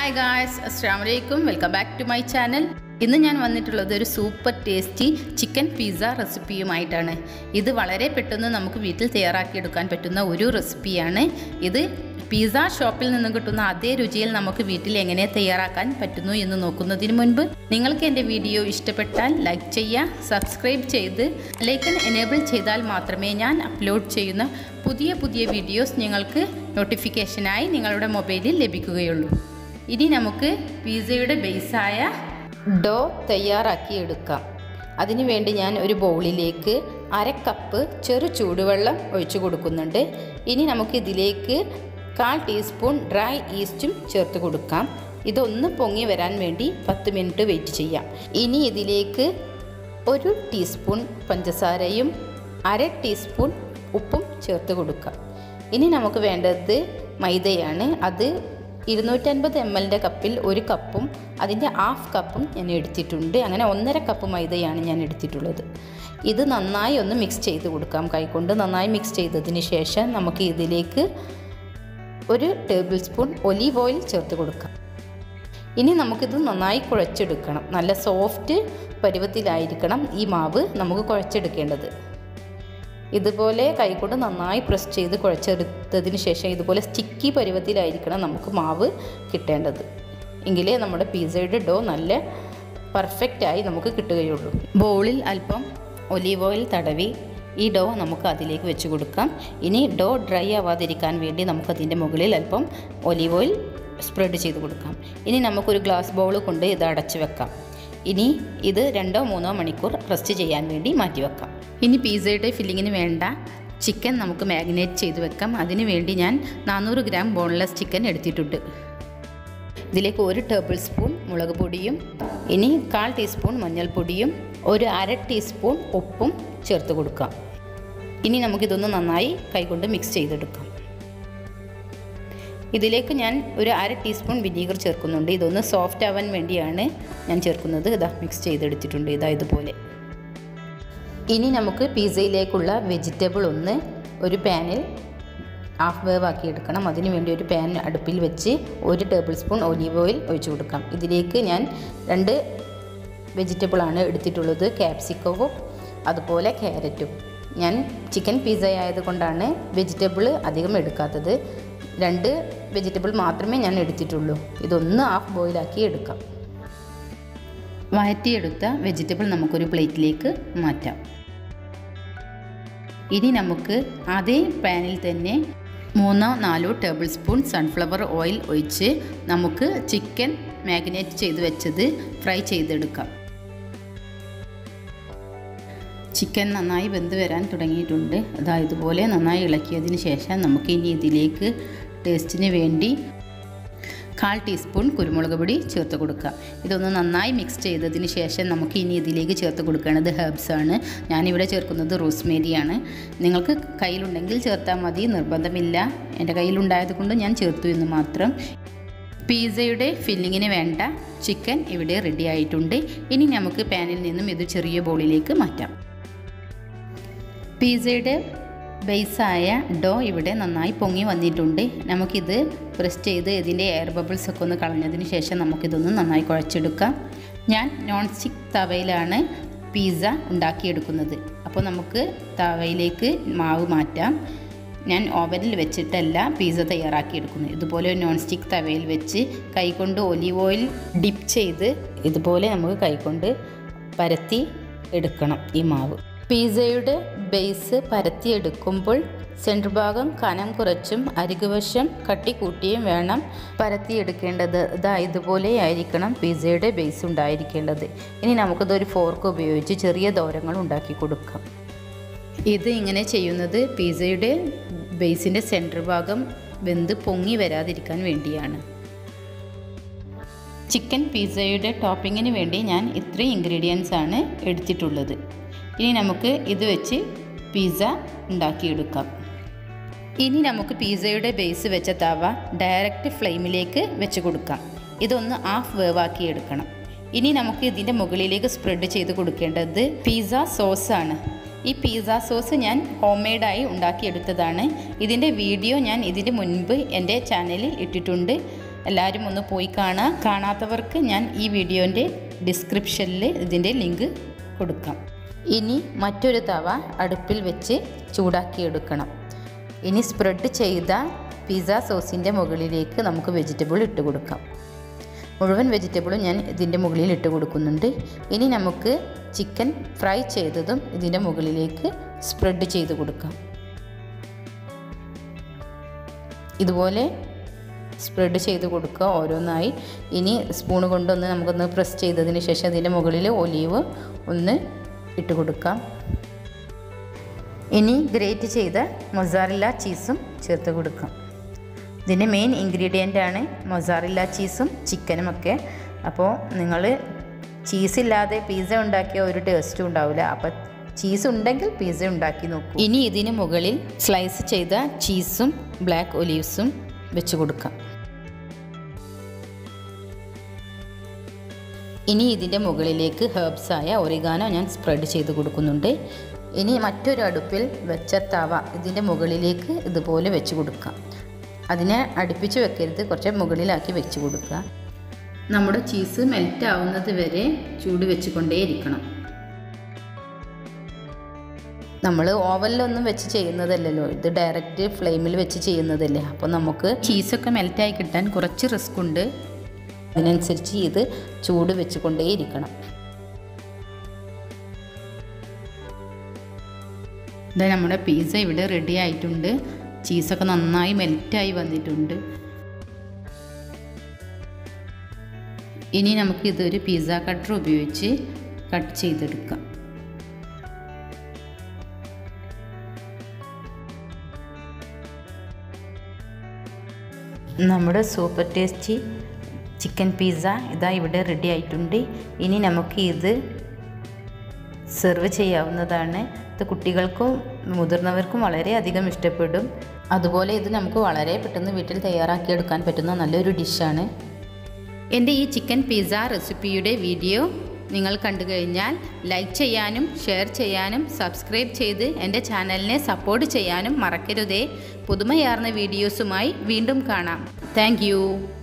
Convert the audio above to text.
hi guys അസ്സാം വലൈക്കും welcome back to my channel ഇന്ന് ഞാൻ വന്നിട്ടുള്ളത് ഒരു സൂപ്പർ ടേസ്റ്റി ചിക്കൻ പിസ്സ റെസിപ്പിയുമായിട്ടാണ് ഇത് വളരെ പെട്ടെന്ന് നമുക്ക് വീട്ടിൽ തയ്യാറാക്കിയെടുക്കാൻ പറ്റുന്ന ഒരു റെസിപ്പിയാണ് ഇത് പിസ്സ ഷോപ്പിൽ നിന്ന് കിട്ടുന്ന അതേ രുചിയിൽ നമുക്ക് വീട്ടിൽ എങ്ങനെ തയ്യാറാക്കാൻ പറ്റുന്നു എന്ന് നോക്കുന്നതിന് മുൻപ് നിങ്ങൾക്ക് എൻ്റെ വീഡിയോ ഇഷ്ടപ്പെട്ടാൽ ലൈക്ക് ചെയ്യുക സബ്സ്ക്രൈബ് ചെയ്ത് ലൈക്കൺ എനേബിൾ ചെയ്താൽ മാത്രമേ ഞാൻ അപ്ലോഡ് ചെയ്യുന്ന പുതിയ പുതിയ വീഡിയോസ് നിങ്ങൾക്ക് നോട്ടിഫിക്കേഷനായി നിങ്ങളുടെ മൊബൈലിൽ ലഭിക്കുകയുള്ളൂ ഇനി നമുക്ക് പിസയുടെ ബേസായ ഡോ തയ്യാറാക്കിയെടുക്കാം അതിനുവേണ്ടി ഞാൻ ഒരു ബൗളിലേക്ക് അര കപ്പ് ചെറു ചൂടുവെള്ളം ഒഴിച്ചു കൊടുക്കുന്നുണ്ട് ഇനി നമുക്ക് ഇതിലേക്ക് കാൽ ടീസ്പൂൺ ഡ്രൈ ഈസ്റ്റും ചേർത്ത് കൊടുക്കാം ഇതൊന്ന് പൊങ്ങി വരാൻ വേണ്ടി പത്ത് മിനിറ്റ് വെയിറ്റ് ചെയ്യാം ഇനി ഇതിലേക്ക് ഒരു ടീസ്പൂൺ പഞ്ചസാരയും അര ടീസ്പൂൺ ഉപ്പും ചേർത്ത് കൊടുക്കാം ഇനി നമുക്ക് വേണ്ടത് മൈദയാണ് അത് ഇരുന്നൂറ്റൻപത് എം എല്ലിൻ്റെ കപ്പിൽ ഒരു കപ്പും അതിൻ്റെ ഹാഫ് കപ്പും ഞാൻ എടുത്തിട്ടുണ്ട് അങ്ങനെ ഒന്നര കപ്പ് മൈദയാണ് ഞാൻ എടുത്തിട്ടുള്ളത് ഇത് നന്നായി ഒന്ന് മിക്സ് ചെയ്ത് കൊടുക്കാം കൈകൊണ്ട് നന്നായി മിക്സ് ചെയ്തതിന് ശേഷം നമുക്ക് ഇതിലേക്ക് ഒരു ടേബിൾ സ്പൂൺ ഒലീവ് ഓയിൽ ചേർത്ത് കൊടുക്കാം ഇനി നമുക്കിത് നന്നായി കുഴച്ചെടുക്കണം നല്ല സോഫ്റ്റ് പരുവത്തിലായിരിക്കണം ഈ മാവ് നമുക്ക് കുഴച്ചെടുക്കേണ്ടത് ഇതുപോലെ കൈകൊണ്ട് നന്നായി പ്രസ് ചെയ്ത് കുഴച്ചെടുത്തതിന് ശേഷം ഇതുപോലെ സ്റ്റിക്കി പരുവത്തിലായിരിക്കണം നമുക്ക് മാവ് കിട്ടേണ്ടത് എങ്കിലേ നമ്മുടെ പിസയുടെ ഡോ നല്ല പെർഫെക്റ്റായി നമുക്ക് കിട്ടുകയുള്ളൂ ബൗളിൽ അല്പം ഒലീവ് ഓയിൽ തടവി ഈ ഡോ നമുക്ക് അതിലേക്ക് വെച്ച് കൊടുക്കാം ഇനി ഡോ ഡ്രൈ ആവാതിരിക്കാൻ വേണ്ടി നമുക്കതിൻ്റെ മുകളിൽ അല്പം ഒലീവ് ഓയിൽ സ്പ്രെഡ് ചെയ്ത് കൊടുക്കാം ഇനി നമുക്കൊരു ഗ്ലാസ് ബൗൾ കൊണ്ട് ഇത് അടച്ചു വെക്കാം ഇനി ഇത് രണ്ടോ മൂന്നോ മണിക്കൂർ റെസ്റ്റ് ചെയ്യാൻ വേണ്ടി മാറ്റി വെക്കാം ഇനി പിസയുടെ ഫില്ലിങ്ങിന് വേണ്ട ചിക്കൻ നമുക്ക് മാഗ്നേറ്റ് ചെയ്ത് വെക്കാം അതിന് വേണ്ടി ഞാൻ നാനൂറ് ഗ്രാം ബോൺലെസ് ചിക്കൻ എടുത്തിട്ടുണ്ട് ഇതിലേക്ക് ഒരു ടേബിൾ സ്പൂൺ മുളക് പൊടിയും ഇനി കാൽ ടീസ്പൂൺ മഞ്ഞൾപ്പൊടിയും ഒരു അര ടീസ്പൂൺ ഉപ്പും ചേർത്ത് കൊടുക്കാം ഇനി നമുക്കിതൊന്ന് നന്നായി കൈകൊണ്ട് മിക്സ് ചെയ്തെടുക്കാം ഇതിലേക്ക് ഞാൻ ഒരു അര ടീസ്പൂൺ വിനീഗർ ചേർക്കുന്നുണ്ട് ഇതൊന്ന് സോഫ്റ്റ് ആവാൻ വേണ്ടിയാണ് ഞാൻ ചേർക്കുന്നത് ഇതാ മിക്സ് ചെയ്തെടുത്തിട്ടുണ്ട് ഇതാ ഇതുപോലെ ഇനി നമുക്ക് പിസയിലേക്കുള്ള വെജിറ്റബിൾ ഒന്ന് ഒരു പാനിൽ ഹാഫ് വേവ് ആക്കി എടുക്കണം അതിന് വേണ്ടി ഒരു പാൻ അടുപ്പിൽ വെച്ച് ഒരു ടേബിൾ സ്പൂൺ ഒലീവ് ഓയിൽ ഒഴിച്ചു കൊടുക്കാം ഇതിലേക്ക് ഞാൻ രണ്ട് വെജിറ്റബിളാണ് എടുത്തിട്ടുള്ളത് ക്യാപ്സിക്കവും അതുപോലെ ക്യാരറ്റും ഞാൻ ചിക്കൻ പിസ്സ ആയതുകൊണ്ടാണ് വെജിറ്റബിൾ അധികം എടുക്കാത്തത് രണ്ട് വെജിറ്റബിൾ മാത്രമേ ഞാൻ എടുത്തിട്ടുള്ളൂ ഇതൊന്ന് ഹാഫ് ബോയിലാക്കി എടുക്കാം വഴറ്റിയെടുത്ത വെജിറ്റബിൾ നമുക്കൊരു പ്ലേറ്റിലേക്ക് മാറ്റാം ഇനി നമുക്ക് അതേ പാനിൽ തന്നെ മൂന്നോ നാലോ ടേബിൾ സ്പൂൺ സൺഫ്ലവർ ഓയിൽ ഒഴിച്ച് നമുക്ക് ചിക്കൻ മാഗ്നേറ്റ് ചെയ്ത് വെച്ചത് ഫ്രൈ ചെയ്തെടുക്കാം ചിക്കൻ നന്നായി വെന്ത് വരാൻ തുടങ്ങിയിട്ടുണ്ട് അതാ ഇതുപോലെ നന്നായി ഇളക്കിയതിന് ശേഷം നമുക്ക് ഇനി ഇതിലേക്ക് ടേസ്റ്റിന് വേണ്ടി കാൽ ടീസ്പൂൺ കുരുമുളക് പൊടി ചേർത്ത് കൊടുക്കുക ഇതൊന്ന് നന്നായി മിക്സ് ചെയ്തതിന് ശേഷം നമുക്ക് ഇനി ഇതിലേക്ക് ചേർത്ത് കൊടുക്കേണ്ടത് ഹെർബ്സ് ആണ് ഞാനിവിടെ ചേർക്കുന്നത് റോസ്മേരിയാണ് നിങ്ങൾക്ക് കയ്യിലുണ്ടെങ്കിൽ ചേർത്താൽ മതി നിർബന്ധമില്ല എൻ്റെ കയ്യിലുണ്ടായത് കൊണ്ട് ഞാൻ ചേർത്തു എന്ന് മാത്രം പിസയുടെ ഫില്ലിങ്ങിന് വേണ്ട ചിക്കൻ ഇവിടെ റെഡി ആയിട്ടുണ്ട് ഇനി നമുക്ക് പാനിൽ നിന്നും ഇത് ചെറിയ ബോളിലേക്ക് മാറ്റാം പിസയുടെ ബേസായ ഡോ ഇവിടെ നന്നായി പൊങ്ങി വന്നിട്ടുണ്ട് നമുക്കിത് പ്രസ് ചെയ്ത് ഇതിൻ്റെ എയർ ബബിൾസ് ഒക്കെ ഒന്ന് കളഞ്ഞതിന് ശേഷം നമുക്കിതൊന്ന് നന്നായി കുഴച്ചെടുക്കാം ഞാൻ നോൺ സ്റ്റിക്ക് തവയിലാണ് പിസ്സ ഉണ്ടാക്കിയെടുക്കുന്നത് അപ്പോൾ നമുക്ക് തവയിലേക്ക് മാവ് മാറ്റാം ഞാൻ ഓവനിൽ വെച്ചിട്ടല്ല പിസ്സ തയ്യാറാക്കിയെടുക്കുന്നത് ഇതുപോലെ ഒരു നോൺ സ്റ്റിക്ക് തവയിൽ വെച്ച് കൈകൊണ്ട് ഒലിവ് ഓയിൽ ഡിപ്പ് ചെയ്ത് ഇതുപോലെ നമുക്ക് കൈകൊണ്ട് പരത്തി എടുക്കണം ഈ മാവ് പിസയുടെ ബേസ് പരത്തിയെടുക്കുമ്പോൾ സെൻറ്റർ ഭാഗം കനം കുറച്ചും അരികുവശം കട്ടി കൂട്ടിയും വേണം പരത്തിയെടുക്കേണ്ടത് ഇതാ ഇതുപോലെ ആയിരിക്കണം പിസയുടെ ബേസ് ഉണ്ടായിരിക്കേണ്ടത് ഇനി നമുക്കിതൊരു ഫോർക്ക് ഉപയോഗിച്ച് ചെറിയ ദോരങ്ങൾ ഉണ്ടാക്കി കൊടുക്കാം ഇത് ഇങ്ങനെ ചെയ്യുന്നത് പിസയുടെ ബേസിൻ്റെ സെൻറ്റർ ഭാഗം വെന്ത് പൊങ്ങി വരാതിരിക്കാൻ വേണ്ടിയാണ് ചിക്കൻ പിസയുടെ ടോപ്പിങ്ങിന് വേണ്ടി ഞാൻ ഇത്രയും ഇൻഗ്രീഡിയൻസ് ആണ് എടുത്തിട്ടുള്ളത് ഇനി നമുക്ക് ഇത് വെച്ച് പിസ്സ ഉണ്ടാക്കിയെടുക്കാം ഇനി നമുക്ക് പിസ്സയുടെ ബേസ് വെച്ച തവ ഡയറക്റ്റ് ഫ്ലെയിമിലേക്ക് വെച്ച് കൊടുക്കാം ഇതൊന്ന് ഹാഫ് വേവാക്കി എടുക്കണം ഇനി നമുക്ക് ഇതിൻ്റെ മുകളിലേക്ക് സ്പ്രെഡ് ചെയ്ത് കൊടുക്കേണ്ടത് പിസ്സ സോസാണ് ഈ പിസ്സ സോസ് ഞാൻ ഹോം മെയ്ഡായി ഉണ്ടാക്കിയെടുത്തതാണ് ഇതിൻ്റെ വീഡിയോ ഞാൻ ഇതിന് മുൻപ് എൻ്റെ ചാനലിൽ ഇട്ടിട്ടുണ്ട് എല്ലാവരും ഒന്ന് പോയി കാണുക കാണാത്തവർക്ക് ഞാൻ ഈ വീഡിയോൻ്റെ ഡിസ്ക്രിപ്ഷനിൽ ഇതിൻ്റെ ലിങ്ക് കൊടുക്കാം ഇനി മറ്റൊരു തവ അടുപ്പിൽ വെച്ച് ചൂടാക്കിയെടുക്കണം ഇനി സ്പ്രെഡ് ചെയ്ത പിസ്സ സോസിൻ്റെ മുകളിലേക്ക് നമുക്ക് വെജിറ്റബിൾ ഇട്ട് കൊടുക്കാം മുഴുവൻ വെജിറ്റബിളും ഞാൻ ഇതിൻ്റെ മുകളിൽ ഇട്ട് കൊടുക്കുന്നുണ്ട് ഇനി നമുക്ക് ചിക്കൻ ഫ്രൈ ചെയ്തതും ഇതിൻ്റെ മുകളിലേക്ക് സ്പ്രെഡ് ചെയ്ത് കൊടുക്കാം ഇതുപോലെ സ്പ്രെഡ് ചെയ്ത് കൊടുക്കുക ഓരോന്നായി ഇനി സ്പൂൺ കൊണ്ടൊന്ന് നമുക്കൊന്ന് പ്രസ് ചെയ്തതിന് ശേഷം അതിൻ്റെ മുകളിൽ ഒലീവ് ഒന്ന് ഇട്ട് കൊടുക്കാം ഇനി ഗ്രേറ്റ് ചെയ്ത മൊസാറില്ല ചീസും ചേർത്ത് കൊടുക്കാം ഇതിൻ്റെ മെയിൻ ഇൻഗ്രീഡിയൻ്റ് ആണ് മൊസാറില്ല ചീസും ചിക്കനും ഒക്കെ അപ്പോൾ നിങ്ങൾ ചീസില്ലാതെ പിസ്സ ഉണ്ടാക്കിയ ഒരു ടേസ്റ്റും ഉണ്ടാവില്ല അപ്പോൾ ചീസ് ഉണ്ടെങ്കിൽ പിസ്സ ഉണ്ടാക്കി നോക്കൂ ഇനി ഇതിന് മുകളിൽ സ്ലൈസ് ചെയ്ത ചീസും ബ്ലാക്ക് ഒലീവ്സും വെച്ച് കൊടുക്കാം ഇനി ഇതിൻ്റെ മുകളിലേക്ക് ഹെർബ്സായ ഒറിഗാനോ ഞാൻ സ്പ്രെഡ് ചെയ്ത് കൊടുക്കുന്നുണ്ട് ഇനി മറ്റൊരു അടുപ്പിൽ വെച്ച തവ ഇതിൻ്റെ മുകളിലേക്ക് ഇതുപോലെ വെച്ച് കൊടുക്കാം അതിനെ അടുപ്പിച്ച് വെക്കരുത് കുറച്ച് മുകളിലാക്കി വെച്ച് കൊടുക്കുക നമ്മുടെ ചീസ് മെൽറ്റ് ആവുന്നത് വരെ ചൂട് വെച്ചുകൊണ്ടേയിരിക്കണം നമ്മൾ ഓവനിലൊന്നും വെച്ച് ചെയ്യുന്നതല്ലല്ലോ ഇത് ഡയറക്റ്റ് ഫ്ലെയിമിൽ വെച്ച് ചെയ്യുന്നതല്ലേ അപ്പോൾ നമുക്ക് ചീസൊക്കെ മെൽറ്റായി കിട്ടാൻ കുറച്ച് റിസ്ക് ഉണ്ട് അതിനനുസരിച്ച് ഇത് ചൂട് വെച്ചുകൊണ്ടേയിരിക്കണം ഇതാ നമ്മുടെ പിസ്സ ഇവിടെ റെഡി ആയിട്ടുണ്ട് ചീസൊക്കെ നന്നായി മെൽറ്റായി വന്നിട്ടുണ്ട് ഇനി നമുക്ക് ഇതൊരു പിസ്സ കട്ടർ ഉപയോഗിച്ച് കട്ട് ചെയ്തെടുക്കാം നമ്മുടെ സൂപ്പർ ടേസ്റ്റി ചിക്കൻ പിസ്സ ഇതാ ഇവിടെ റെഡി ആയിട്ടുണ്ട് ഇനി നമുക്ക് ഇത് സെർവ് ചെയ്യാവുന്നതാണ് ഇത് കുട്ടികൾക്കും മുതിർന്നവർക്കും വളരെയധികം ഇഷ്ടപ്പെടും അതുപോലെ ഇത് നമുക്ക് വളരെ പെട്ടെന്ന് വീട്ടിൽ തയ്യാറാക്കിയെടുക്കാൻ പറ്റുന്ന നല്ലൊരു ഡിഷാണ് എൻ്റെ ഈ ചിക്കൻ പിസ്സ റെസിപ്പിയുടെ വീഡിയോ നിങ്ങൾ കണ്ടു കഴിഞ്ഞാൽ ലൈക്ക് ചെയ്യാനും ഷെയർ ചെയ്യാനും സബ്സ്ക്രൈബ് ചെയ്ത് എൻ്റെ ചാനലിനെ സപ്പോർട്ട് ചെയ്യാനും മറക്കരുതേ പുതുമയാർന്ന വീഡിയോസുമായി വീണ്ടും കാണാം താങ്ക്